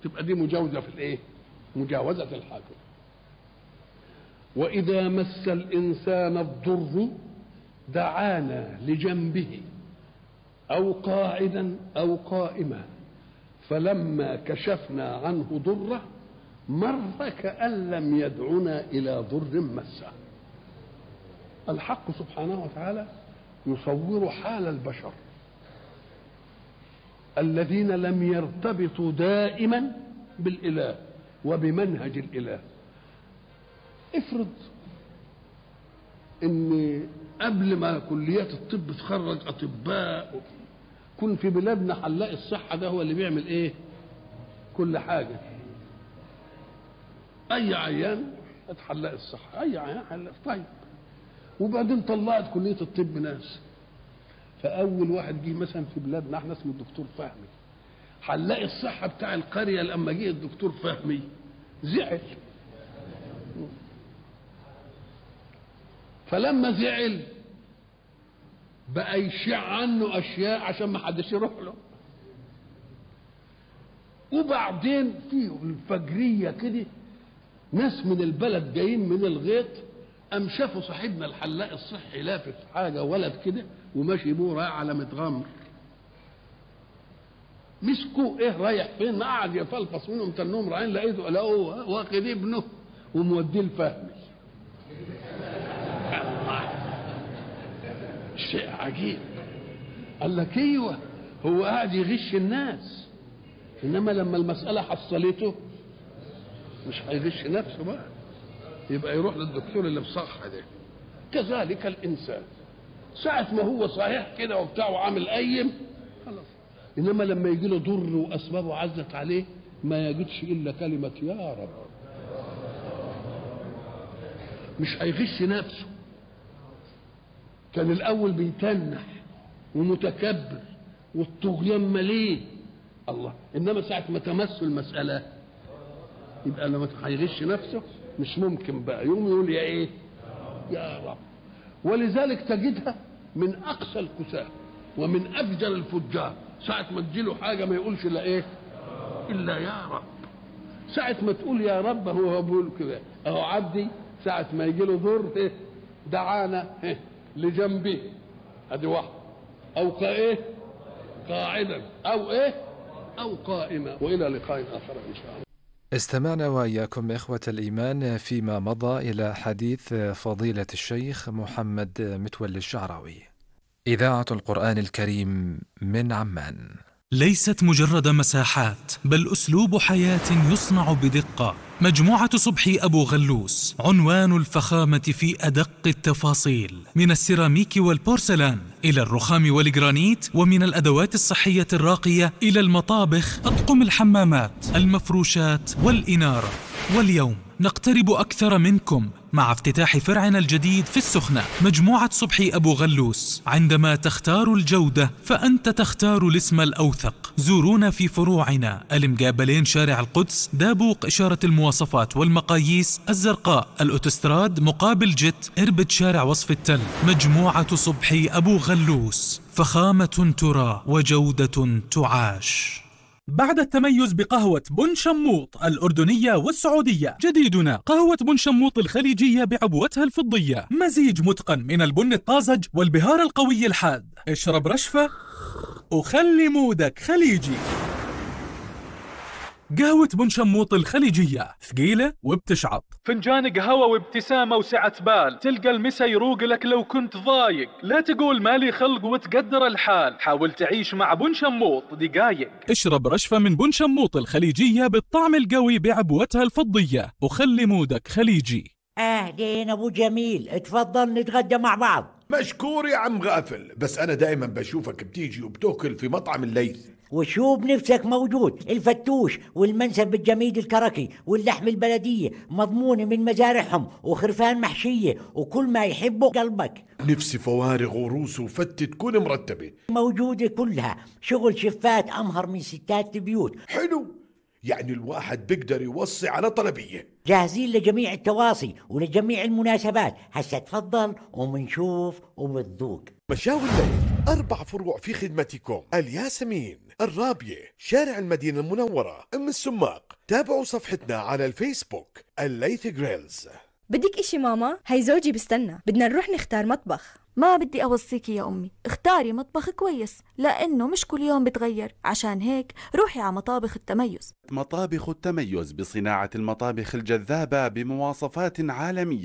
تبقى دي مجاوزه في الايه مجاوزه الحاكم واذا مس الانسان الضر دعانا لجنبه او قاعدا او قائما فلما كشفنا عنه ضره مر كأن لم يدعنا إلى ضر مسه الحق سبحانه وتعالى يصور حال البشر الذين لم يرتبطوا دائما بالإله وبمنهج الإله افرض ان قبل ما كليات الطب تخرج اطباء كن في بلادنا حلاق الصحه ده هو اللي بيعمل ايه كل حاجه اي عيان حلاق الصحه اي عيان حلاق طيب وبعدين طلعت كليه الطب ناس فاول واحد جه مثلا في بلادنا احنا اسمه الدكتور فهمي حلاق الصحه بتاع القريه لما جه الدكتور فهمي زعل فلما زعل بقى يشع عنه اشياء عشان ما حدش يروح له وبعدين في الفجريه كده ناس من البلد جايين من الغيط قام شافوا صاحبنا الحلاق الصحي لافف حاجه ولد كده وماشي بيه رايح على متغمر مسكوه ايه رايح فين قعد يفلفص منهم تنهم رايحين لقيته لقوه واخد ابنه وموديه الفهمي شيء عجيب قال لك ايوه هو قاعد يغش الناس انما لما المساله حصلته مش هيغش نفسه بقى يبقى يروح للدكتور اللي مصح ده كذلك الانسان ساعة ما هو صحيح كده وبتاع وعامل قيم خلاص انما لما يجي له ضر واسبابه عزت عليه ما يجدش الا كلمة يا رب مش هيغش نفسه كان الاول بيتنح ومتكبر والطغيان مليه الله انما ساعه ما تمس المساله يبقى لما هيغش نفسه مش ممكن بقى يوم يقول يا ايه يا رب ولذلك تجدها من اقصى الكساه ومن افجر الفجار ساعه ما تجيله حاجه ما يقولش الا ايه الا يا رب ساعه ما تقول يا رب هو بيقول كده اهو عبدي ساعه ما يجي له ضر إيه؟ دعانا إيه؟ لجنبه ادي واحد او كايه قاعدا او ايه او قائما والى لقاء اخر ان شاء الله استمعنا وإياكم إخوة الإيمان فيما مضى إلى حديث فضيلة الشيخ محمد متولي الشعراوي إذاعة القرآن الكريم من عمان ليست مجرد مساحات بل اسلوب حياه يصنع بدقه مجموعه صبحي ابو غلوس عنوان الفخامه في ادق التفاصيل من السيراميك والبورسلان الى الرخام والجرانيت ومن الادوات الصحيه الراقيه الى المطابخ اطقم الحمامات المفروشات والاناره واليوم نقترب أكثر منكم مع افتتاح فرعنا الجديد في السخنة مجموعة صبحي أبو غلوس عندما تختار الجودة فأنت تختار الاسم الأوثق زورونا في فروعنا المقابلين شارع القدس دابوق إشارة المواصفات والمقاييس الزرقاء الأوتوستراد مقابل جت إربد شارع وصف التل مجموعة صبحي أبو غلوس فخامة ترى وجودة تعاش بعد التميز بقهوة بن شموط الأردنية والسعودية جديدنا قهوة بن شموط الخليجية بعبوتها الفضية مزيج متقن من البن الطازج والبهار القوي الحاد اشرب رشفة وخلي مودك خليجي قهوة بن شموط الخليجية ثقيلة وبتشعط فنجان قهوة وابتسامة وسعة بال تلقى المسا يروق لك لو كنت ضايق لا تقول مالي خلق وتقدر الحال حاول تعيش مع بن شموط دقايق اشرب رشفة من بن شموط الخليجية بالطعم القوي بعبوتها الفضية وخلي مودك خليجي اهلين ابو جميل اتفضل نتغدى مع بعض مشكور يا عم غافل بس انا دائما بشوفك بتيجي وبتاكل في مطعم الليث وشو بنفسك موجود الفتوش والمنسف الجميد الكركي واللحم البلدية مضمونة من مزارعهم وخرفان محشية وكل ما يحبه قلبك نفسي فوارغ وروس وفتة تكون مرتبة موجودة كلها شغل شفات أمهر من ستات البيوت حلو يعني الواحد بيقدر يوصي على طلبية جاهزين لجميع التواصي ولجميع المناسبات هسا تفضل ومنشوف وبتذوق مشاوي الليل أربع فروع في خدمتكم الياسمين الرابية شارع المدينة المنورة أم السماق تابعوا صفحتنا على الفيسبوك الليث جريلز بدك إشي ماما؟ هي زوجي بستنى بدنا نروح نختار مطبخ ما بدي أوصيكي يا أمي اختاري مطبخ كويس لأنه مش كل يوم بتغير عشان هيك روحي على مطابخ التميز مطابخ التميز بصناعة المطابخ الجذابة بمواصفات عالمية